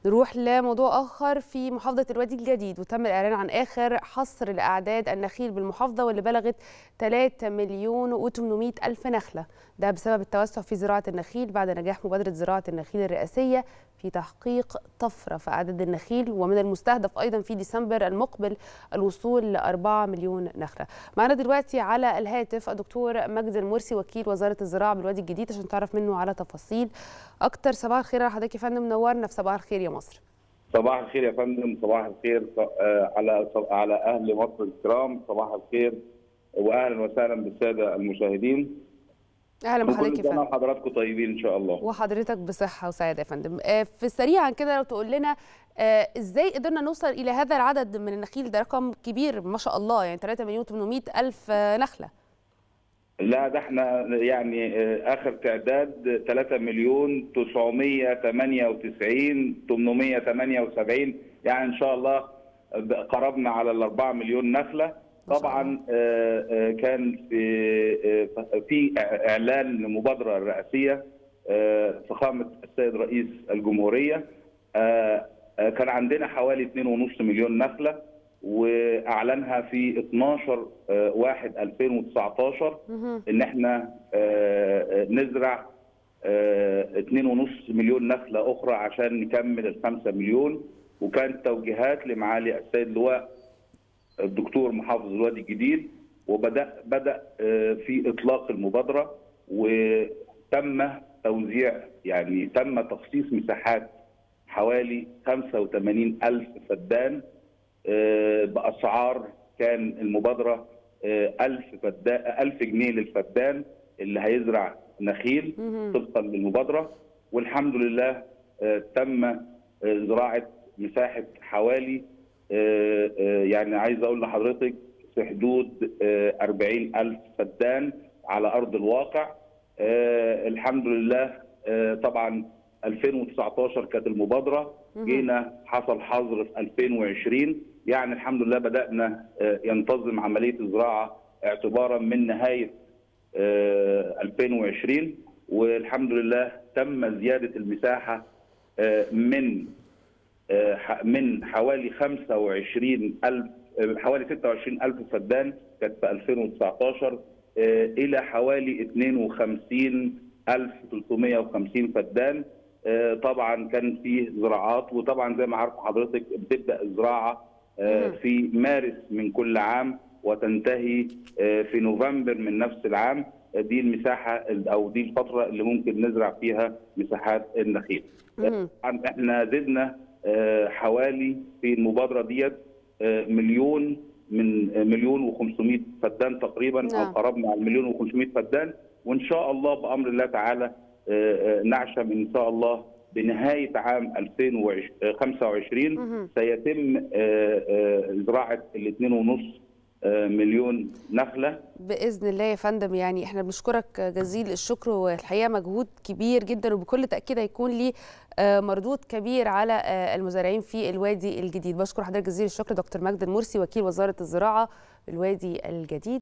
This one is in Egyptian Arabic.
نروح لموضوع آخر في محافظة الوادي الجديد وتم الإعلان عن آخر حصر لأعداد النخيل بالمحافظة واللي بلغت 3 مليون و800 ألف نخلة ده بسبب التوسع في زراعة النخيل بعد نجاح مبادرة زراعة النخيل الرئاسية في تحقيق طفرة في أعداد النخيل ومن المستهدف أيضا في ديسمبر المقبل الوصول ل 4 مليون نخلة معنا دلوقتي على الهاتف الدكتور مجد المرسي وكيل وزارة الزراعة بالوادي الجديد عشان تعرف منه على تفاصيل أكتر صباح الخير على حضرتك يا فندم منورنا في صباح الخير يا مصر صباح الخير يا فندم صباح الخير على على اهل مصر الكرام صباح الخير واهلا وسهلا بالساده المشاهدين اهلا بحضرتك يا كل سنه فندم وحضراتكم طيبين ان شاء الله وحضرتك بصحه وسعاده يا فندم آه، في السريع كده لو تقول لنا آه، ازاي قدرنا نوصل الى هذا العدد من النخيل ده رقم كبير ما شاء الله يعني 3 مليون 800 الف آه، نخله لا ده احنا يعني آه، اخر تعداد 3 مليون 998 878 يعني ان شاء الله قربنا على ال 4 مليون نخله ما شاء طبعا آه، آه، كان في آه، في اعلان لمبادره رئاسيه آه، فخامه السيد رئيس الجمهوريه آه، آه، كان عندنا حوالي 2.5 مليون نخله واعلنها في 12 آه، 1 2019 مهم. ان احنا آه، آه، نزرع آه، 2.5 مليون نخله اخرى عشان نكمل ال 5 مليون وكانت توجيهات لمعالي السيد لواء الدكتور محافظ الوادي الجديد وبدا بدا آه، في اطلاق المبادره وتم توزيع يعني تم تخصيص مساحات حوالي 85 ألف فدان آه، بأسعار كان المبادرة آه، 1000 فدان 1000 جنيه للفدان اللي هيزرع نخيل مهم. طبقا للمبادرة والحمد لله آه، تم آه، زراعة مساحة حوالي آه، آه، يعني عايز أقول لحضرتك في حدود آه، 40 ألف فدان على أرض الواقع آه، الحمد لله آه، طبعا 2019 كانت المبادرة مهم. جينا حصل حظر في 2020 يعني الحمد لله بدأنا آه، ينتظم عملية الزراعة اعتبارا من نهاية آه، 2020 والحمد لله تم زيادة المساحة آه، من آه، ح- من حوالي 25 ألف آه، حوالي 26 ألف فدان كانت في 2019 آه، إلى حوالي 52 ألف 350 فدان آه، طبعا كان فيه زراعات وطبعا زي ما عارف حضرتك بتبدأ الزراعة آه، مهم. في مارس من كل عام وتنتهي آه، في نوفمبر من نفس العام آه، دي المساحة أو دي الفترة اللي ممكن نزرع فيها مساحات النخيل مهم. طبعا احنا زدنا آه، حوالي في المبادره ديت آه، مليون من آه، مليون و500 فدان تقريبا او نعم. قربنا على المليون و500 فدان وان شاء الله بامر الله تعالى آه، آه، نعشم ان شاء الله بنهايه عام 2025 مهم. سيتم آه، آه، زراعه ال 2.5 آه، مليون نخله باذن الله يا فندم يعني احنا بنشكرك جزيل الشكر والحقيقه مجهود كبير جدا وبكل تاكيد هيكون ليه آه، مردود كبير على آه، المزارعين في الوادي الجديد بشكر حضرتك جزيل الشكر دكتور مجد المرسي وكيل وزاره الزراعه بالوادي الجديد